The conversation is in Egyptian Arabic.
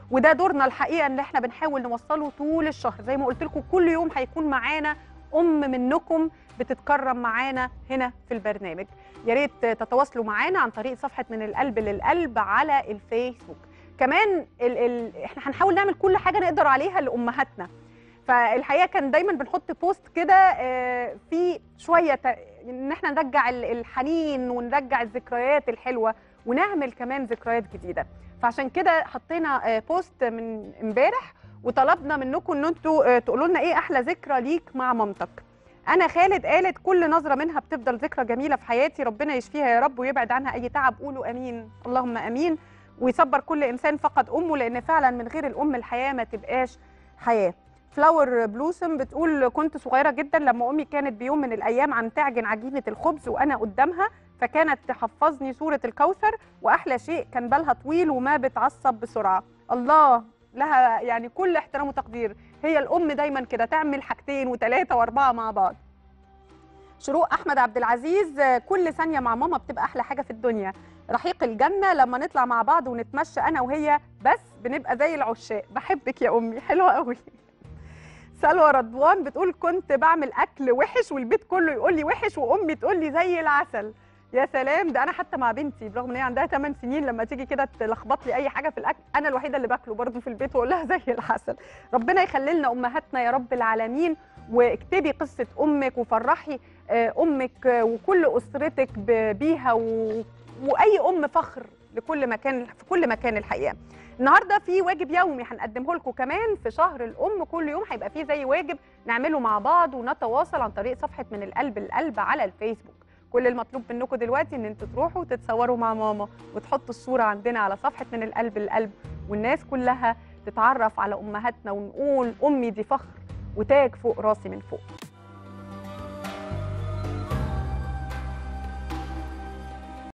وده دورنا الحقيقه ان احنا بنحاول نوصله طول الشهر زي ما قلت لكم كل يوم هيكون معانا ام منكم بتتكرم معانا هنا في البرنامج يا ريت تتواصلوا معانا عن طريق صفحه من القلب للقلب على الفيسبوك كمان ال ال احنا هنحاول نعمل كل حاجه نقدر عليها لامهاتنا فالحقيقه كان دايما بنحط بوست كده آه، في شويه ت- ان احنا نرجع ال- الحنين ونرجع الذكريات الحلوه ونعمل كمان ذكريات جديده فعشان كده حطينا آه، بوست من امبارح وطلبنا منكم ان انتوا آه، تقولوا لنا ايه احلى ذكرى ليك مع مامتك انا خالد قالت كل نظره منها بتفضل ذكرى جميله في حياتي ربنا يشفيها يا رب ويبعد عنها اي تعب قولوا امين اللهم امين ويصبر كل انسان فقد امه لان فعلا من غير الام الحياه ما تبقاش حياه فلاور بلوسم بتقول كنت صغيره جدا لما امي كانت بيوم من الايام عم تعجن عجينه الخبز وانا قدامها فكانت تحفظني سوره الكوثر واحلى شيء كان بالها طويل وما بتعصب بسرعه الله لها يعني كل احترام وتقدير هي الام دايما كده تعمل حاجتين وثلاثه واربعه مع بعض شروق احمد عبد العزيز آه، كل ثانيه مع ماما بتبقى احلى حاجه في الدنيا رحيق الجنه لما نطلع مع بعض ونتمشى انا وهي بس بنبقى زي العشاق بحبك يا امي حلوه قوي سلوى رضوان بتقول كنت بعمل اكل وحش والبيت كله يقول لي وحش وامي تقول لي زي العسل يا سلام ده انا حتى مع بنتي برغم ان هي عندها 8 سنين لما تيجي كده تلخبط لي اي حاجه في الاكل انا الوحيده اللي باكله برضه في البيت واقول لها زي العسل ربنا يخلي لنا امهاتنا يا رب العالمين واكتبي قصه امك وفرحي آه، امك آه، وكل اسرتك ب- بيها و... واي ام فخر لكل مكان في كل مكان الحقيقه النهارده في واجب يومي هنقدمه لكم كمان في شهر الام كل يوم هيبقى فيه زي واجب نعمله مع بعض ونتواصل عن طريق صفحه من القلب للقلب على الفيسبوك كل المطلوب منكم دلوقتي ان انتوا تروحوا وتتصوروا مع ماما وتحطوا الصوره عندنا على صفحه من القلب للقلب والناس كلها تتعرف على امهاتنا ونقول امي دي فخر وتاج فوق راسي من فوق